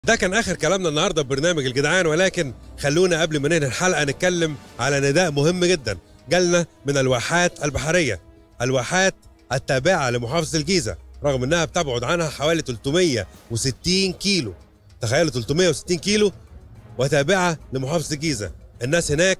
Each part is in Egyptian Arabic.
ده كان اخر كلامنا النهارده في برنامج الجدعان ولكن خلونا قبل ما ننهي الحلقه نتكلم على نداء مهم جدا جالنا من الواحات البحريه الواحات التابعه لمحافظه الجيزه رغم انها بتبعد عنها حوالي 360 كيلو تخيلوا 360 كيلو وتابعه لمحافظه الجيزه الناس هناك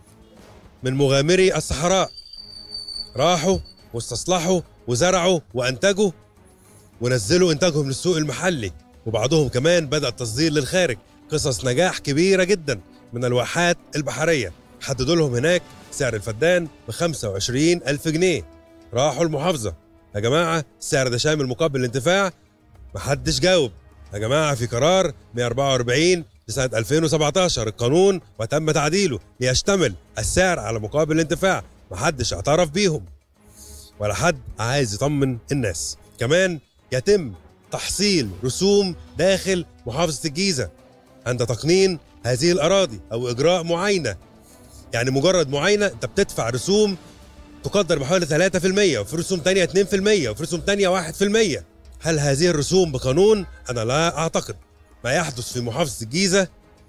من مغامري الصحراء راحوا واستصلحوا وزرعوا وانتجوا ونزلوا انتاجهم للسوق المحلي وبعضهم كمان بدأ التصدير للخارج قصص نجاح كبيرة جدا من الواحات البحرية حددوا لهم هناك سعر الفدان ب 25 ألف جنيه راحوا المحافظة يا جماعة السعر ده شامل مقابل الانتفاع محدش جاوب يا جماعة في قرار 144 لسنة 2017 القانون وتم تعديله ليشتمل السعر على مقابل الانتفاع محدش اعترف بيهم ولا حد عايز يطمن الناس كمان يتم تحصيل رسوم داخل محافظة الجيزة عند تقنين هذه الأراضي أو إجراء معاينة يعني مجرد معاينة أنت بتدفع رسوم تقدر بحوالي 3% وفي رسوم تانية 2% وفي رسوم تانية 1% هل هذه الرسوم بقانون؟ أنا لا أعتقد ما يحدث في محافظة الجيزة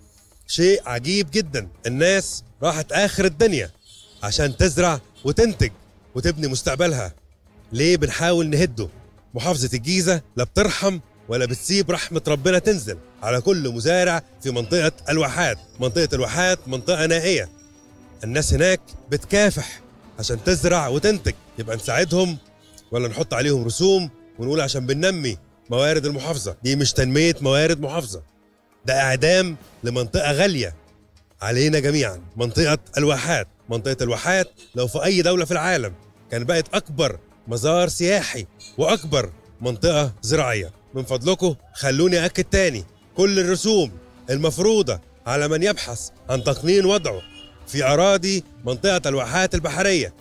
شيء عجيب جدا الناس راحت آخر الدنيا عشان تزرع وتنتج وتبني مستقبلها ليه بنحاول نهده محافظة الجيزة لا بترحم ولا بتسيب رحمة ربنا تنزل على كل مزارع في منطقة الواحات منطقة الواحات منطقة نائية الناس هناك بتكافح عشان تزرع وتنتج يبقى نساعدهم ولا نحط عليهم رسوم ونقول عشان بننمي موارد المحافظة دي مش تنمية موارد محافظة ده إعدام لمنطقة غالية علينا جميعا منطقة الواحات منطقة الواحات لو في أي دولة في العالم كان بقت أكبر مزار سياحي واكبر منطقه زراعيه من فضلكم خلوني اكد تاني كل الرسوم المفروضه على من يبحث عن تقنين وضعه في اراضي منطقه الواحات البحريه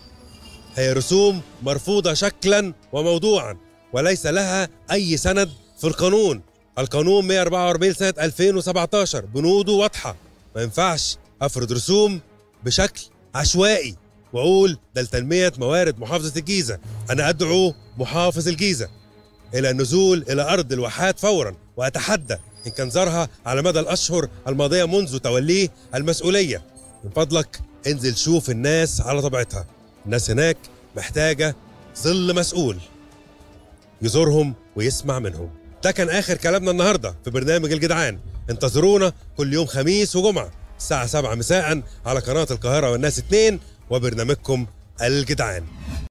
هي رسوم مرفوضه شكلا وموضوعا وليس لها اي سند في القانون القانون 144 سنه 2017 بنوده واضحه ما ينفعش افرض رسوم بشكل عشوائي واقول ده لتنميه موارد محافظه الجيزه انا ادعو محافظ الجيزه الى النزول الى ارض الواحات فورا واتحدى ان كان زارها على مدى الاشهر الماضيه منذ توليه المسؤوليه من فضلك انزل شوف الناس على طبيعتها الناس هناك محتاجه ظل مسؤول يزورهم ويسمع منهم ده كان اخر كلامنا النهارده في برنامج الجدعان انتظرونا كل يوم خميس وجمعه الساعه 7 مساء على قناه القاهره والناس 2 وبرنامجكم الجدعان